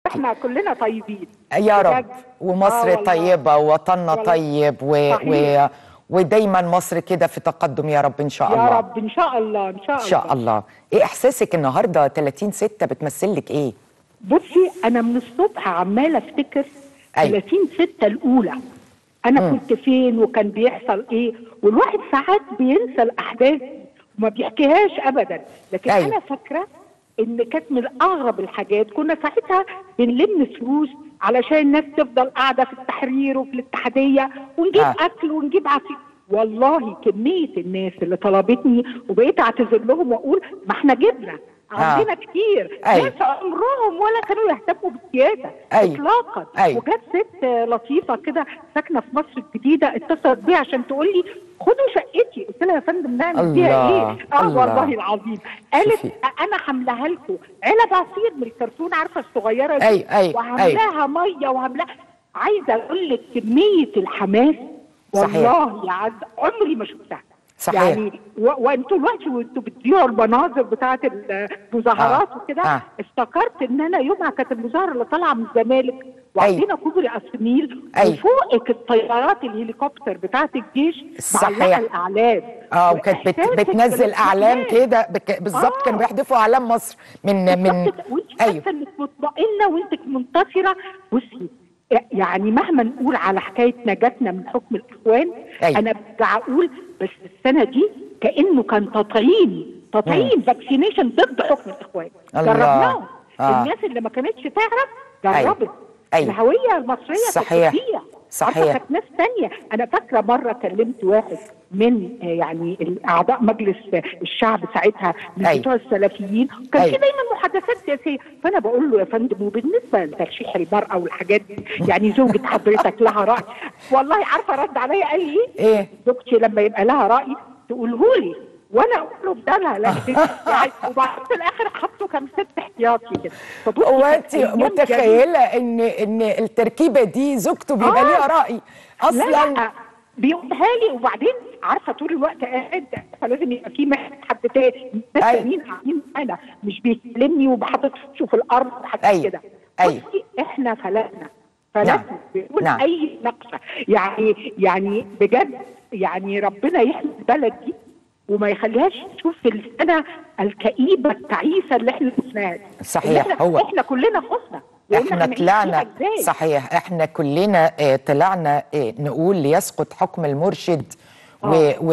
احنا كلنا طيبين يا رب بجد. ومصر آه والله. طيبه ووطننا والله. طيب و... و... صحيح. ودايما مصر كده في تقدم يا رب ان شاء الله يا رب ان شاء الله ان شاء الله ان شاء الله ايه احساسك النهارده 30 6 بتمثل لك ايه بصي انا من الصبح عماله افتكر أيوة. 30 6 الاولى انا كنت فين وكان بيحصل ايه والواحد ساعات بينسى الاحداث وما بيحكيهاش ابدا لكن أيوة. انا فاكره ان كانت من اغرب الحاجات كنا ساعتها بنلم فلوس علشان الناس تفضل قاعده في التحرير وفي الاتحاديه ونجيب آه. آه. اكل ونجيب عصير والله كميه الناس اللي طلبتني وبقيت اعتذر لهم واقول ما احنا جبنا عندنا كتير أيوة. ناس عمرهم ولا كانوا يهتموا بالسياسه أيوة. اطلاقا أيوة. وجت ست لطيفه كده ساكنه في مصر الجديده اتصلت بيا عشان تقول لي خدوا شقتي قلت لها يا فندم نعمل فيها الله. ايه؟ اه الله. والله العظيم قالت شوفي. انا حاملاها لكم علب عصير من الكرتون عارفه الصغيره دي أيوة، أيوة، وعاملاها ميه وعاملاها عايزه اقول لك كميه الحماس صحيح. والله يا عز عمري ما شفتها صحيح. يعني و- وانتوا دلوقتي وانتوا بتذيعوا المناظر بتاعت المظاهرات آه. وكده آه. افتكرت ان انا يومها كانت المظاهره اللي طالعه من الزمالك وعندنا كوبري النيل أيوة. وفوقك الطيارات الهليكوبتر بتاعت الجيش صحيح. معلقه الاعلام اه وكانت بت... وإحساسك بتنزل اعلام بالاطمئنان. كده بك... بالظبط آه. كانوا بيحدفوا اعلام مصر من من بالظبط كده. وانت ايوه حاسه انك مطمئنه وانت منتصره بصي يعني مهما نقول على حكايه نجاتنا من حكم الاخوان أيوة. انا برجع اقول بس السنه دي كانه كان تطعيم تطعيم فاكسينيشن ضد حكم الاخوان الله. جربناه آه. الناس اللي ما كانتش تعرف أيوة. جربت أيوة. الهويه المصريه كانت صحيح. بتضيع. صحيح. عارفة كانت ناس تانية انا فاكره مره كلمت واحد من آه، يعني اعضاء مجلس آه، الشعب ساعتها من أيوة. بتوع السلفيين كان أيوة. في دايما محادثات سياسيه فانا بقول له يا فندم وبالنسبه لترشيح المراه والحاجات دي يعني زوجة حضرتك لها راي والله عارفه رد عليا قال لي إيه؟ زوجتي لما يبقى لها راي تقوله لي وانا اقول له بدلها لا يعني وبعدين في الاخر حطوا كام ست احتياطي كده فبصي هو كانت انت أيام جميلة. متخيله ان ان التركيبه دي زوجته بيبقى آه. ليها راي اصلا لا لا بيقولها لي وبعدين عارفه طول الوقت قاعد فلازم يبقى في محل حد تاني ناس أيوة. تانيين قاعدين معانا مش بيكلمني وبحطط وشه في الارض وحاجات أيوة. كده أيوة. بصي احنا فلتنا نعم. فلتنا بيقول نعم. اي نقشه يعني يعني بجد يعني ربنا يحمي البلد دي وما يخليهاش تشوف السنه الكئيبه التعيسه اللي احنا شفناها دي. صحيح، اللي احنا هو- احنا كلنا خفنا وقلنا احنا هنعيش طلعنا فيها إزاي؟ صحيح احنا كلنا اه طلعنا اه نقول ليسقط حكم المرشد و و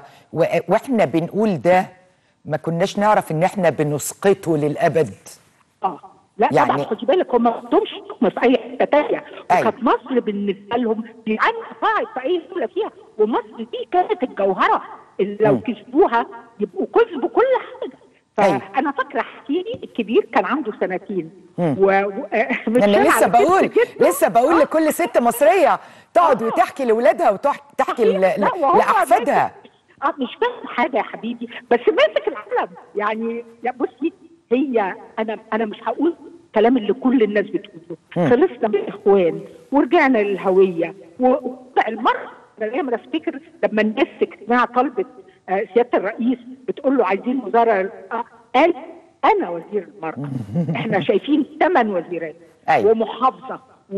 و واحنا بنقول ده ما كناش نعرف ان احنا بنسقطه للابد اه لا يعني- يعني طبعا خدي بالك هم ما عندهمش حكم في اي حته تانيه أيوة. وكانت مصر بالنسبه لهم بيعني صاعد في اي دوله فيها ومصر دي كانت الجوهره اللي لو كسبوها يبقوا كسبوا كل حاجه أيوة. فانا فاكره حكيلي الكبير كان عنده سنتين مم. و... و... مش انا فاهم لسه على كده بقول جدا. لسه بقول لكل ست مصريه تقعد آه. وتحكي لاولادها وتحكي ل- لا، ل- وهو لاحفادها ماسك- اه مش فاهم حاجه يا حبيبي بس ماسك العلم يعني يا بصي هي انا انا مش هقول الكلام اللي كل الناس بتقوله مم. خلصنا من الاخوان ورجعنا للهويه و- والمره انا دايما افتكر لما الناس في اجتماع طلبت آه، سياده الرئيس بتقول له عايزين وزاره آه، قال انا وزير المراه احنا شايفين ثمان وزيرات أيوة. ومحافظه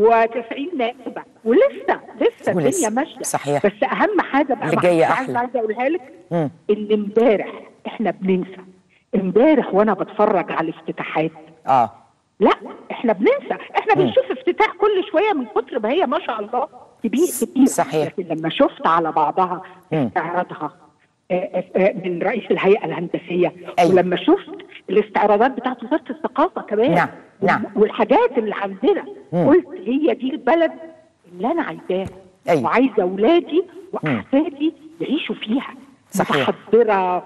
و90 نائبه ولسه لسه ولسه. الدنيا ماشيه صحيح. بس اهم حاجه بقى اللي مع- جاية عايزة- أحلى. عايزه اقولها لك مم. ان امبارح احنا بننسى امبارح وانا بتفرج على الافتتاحات اه لا احنا بننسى احنا بنشوف افتتاح كل شويه من كتر ما هي ما شاء الله كبير كتير صحيح. لكن لما شفت على بعضها مم. استعراضها آه، آه، من رئيس الهيئه الهندسيه أيوة. ولما شفت الاستعراضات بتاعت وزاره الثقافه كمان نعم، نعم. والحاجات اللي عندنا مم. قلت هي دي البلد اللي انا عايزاها أيوة. وعايزه اولادي واحفادي يعيشوا فيها صحيح. متحضره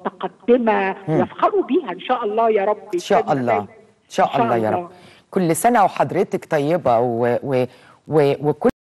ومتقدمه ويفخروا بيها ان شاء الله يا رب ان شاء الله ان شاء الله يا رب كل سنه وحضرتك طيبه و و و وكل